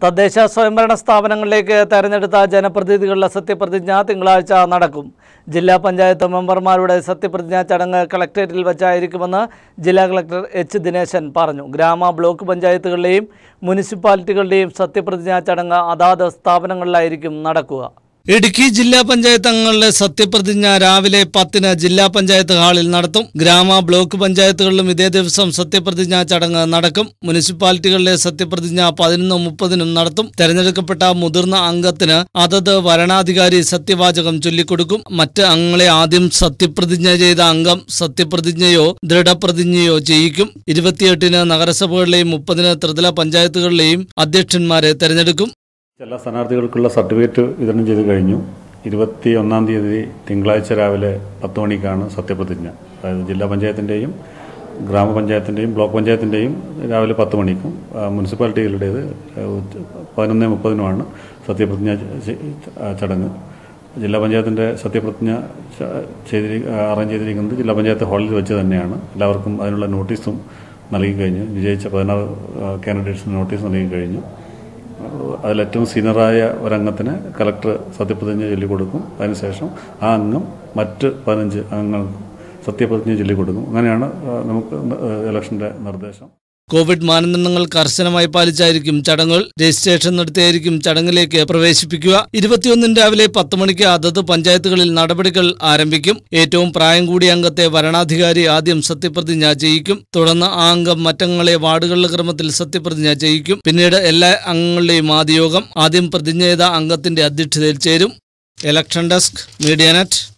തദ്ദേശ സ്വയംഭരണ സ്ഥാപനങ്ങളിലേക്ക് തെരഞ്ഞെടുത്ത ജനപ്രതിനിധികളുടെ സത്യപ്രതിജ്ഞ തിങ്കളാഴ്ച നടക്കും ജില്ലാ പഞ്ചായത്ത് മെമ്പർമാരുടെ സത്യപ്രതിജ്ഞാ ചടങ്ങ് കളക്ടറേറ്റിൽ വച്ചായിരിക്കുമെന്ന് ജില്ലാ കളക്ടർ എച്ച് ദിനേശൻ പറഞ്ഞു ഗ്രാമ ബ്ലോക്ക് പഞ്ചായത്തുകളുടെയും മുനിസിപ്പാലിറ്റികളുടെയും സത്യപ്രതിജ്ഞാ ചടങ്ങ് അതാത് സ്ഥാപനങ്ങളിലായിരിക്കും നടക്കുക ഇടുക്കി ജില്ലാ പഞ്ചായത്ത് അംഗങ്ങളുടെ സത്യപ്രതിജ്ഞ രാവിലെ പത്തിന് ജില്ലാ പഞ്ചായത്ത് ഹാളിൽ നടത്തും ഗ്രാമ ബ്ലോക്ക് പഞ്ചായത്തുകളിലും ഇതേ ദിവസം സത്യപ്രതിജ്ഞാ ചടങ്ങ് നടക്കും മുനിസിപ്പാലിറ്റികളിലെ സത്യപ്രതിജ്ഞ പതിനൊന്ന് മുപ്പതിനും നടത്തും തെരഞ്ഞെടുക്കപ്പെട്ട മുതിർന്ന അംഗത്തിന് അതത് വരണാധികാരി സത്യവാചകം ചൊല്ലിക്കൊടുക്കും മറ്റ് അംഗങ്ങളെ ആദ്യം സത്യപ്രതിജ്ഞ ചെയ്ത അംഗം സത്യപ്രതിജ്ഞയോ ദൃഢപ്രതിജ്ഞയോ ചെയ്യിക്കും ഇരുപത്തിയെട്ടിന് നഗരസഭകളിലെയും മുപ്പതിന് ത്രിതല പഞ്ചായത്തുകളിലെയും അധ്യക്ഷന്മാരെ തെരഞ്ഞെടുക്കും എല്ലാ സ്ഥാനാർത്ഥികൾക്കുള്ള സർട്ടിഫിക്കറ്റ് വിതരണം ചെയ്ത് കഴിഞ്ഞു ഇരുപത്തി ഒന്നാം തീയതി തിങ്കളാഴ്ച രാവിലെ പത്ത് മണിക്കാണ് സത്യപ്രതിജ്ഞ അതായത് ജില്ലാ പഞ്ചായത്തിൻ്റെയും ഗ്രാമപഞ്ചായത്തിൻ്റെയും ബ്ലോക്ക് പഞ്ചായത്തിൻ്റെയും രാവിലെ പത്ത് മണിക്കും ആ, മുനിസിപ്പാലിറ്റികളുടേത് ഉച്ച- പതിനൊന്ന് മുപ്പതിനുമാണ് സത്യപ്രതിജ്ഞ ചെ- ആ, ചടങ്ങ് ജില്ലാ പഞ്ചായത്തിൻ്റെ സത്യപ്രതിജ്ഞ ച- ചെയ്തിരി അറേഞ്ച് ചെയ്തിരിക്കുന്നത് ജില്ലാ പഞ്ചായത്ത് ഹാളിൽ വെച്ച് തന്നെയാണ് എല്ലാവർക്കും അതിനുള്ള നോട്ടീസും നൽകി കഴിഞ്ഞു വിജയിച്ച പതിനാറ് കാൻഡിഡേറ്റ്സിന് നോട്ടീസ് നൽകി കഴിഞ്ഞു അതിലേറ്റവും സീനിയറായ ഒരംഗത്തിന് കലക്ടർ സത്യപ്രതിജ്ഞ ചൊല്ലിക്കൊടുക്കും അതിനുശേഷം ആ അംഗം മറ്റ് പതിനഞ്ച് അംഗങ്ങൾക്ക് സത്യപ്രതിജ്ഞ ചൊല്ലിക്കൊടുക്കും അങ്ങനെയാണ് ആ, നമുക്ക് ഇലക്ഷൻ്റെ നിർദ്ദേശം കോവിഡ് മാനദണ്ഡങ്ങൾ കർശനമായി പാലിച്ചായിരിക്കും ചടങ്ങുകൾ രജിസ്ട്രേഷൻ നടത്തിയായിരിക്കും ചടങ്ങിലേക്ക് പ്രവേശിപ്പിക്കുക ഇരുപത്തിയൊന്നിന് രാവിലെ പത്ത് മണിക്ക് അതത് പഞ്ചായത്തുകളിൽ നടപടികൾ ആരംഭിക്കും ഏറ്റവും പ്രായം കൂടിയ അംഗത്തെ വരണാധികാരി ആദ്യം സത്യപ്രതിജ്ഞ ചെയ്യിക്കും തുടർന്ന് ആ അംഗം മറ്റംഗങ്ങളെ വാർഡുകളുടെ ക്രമത്തിൽ സത്യപ്രതിജ്ഞ ചെയ്യിക്കും പിന്നീട് എല്ലാ അംഗങ്ങളുടെയും ആദ്യ യോഗം ആദ്യം പ്രതിജ്ഞ ചെയ്ത അംഗത്തിന്റെ അധ്യക്ഷതയിൽ ചേരും ഇലക്ഷൻ ഡെസ്ക് മീഡിയ നെറ്റ്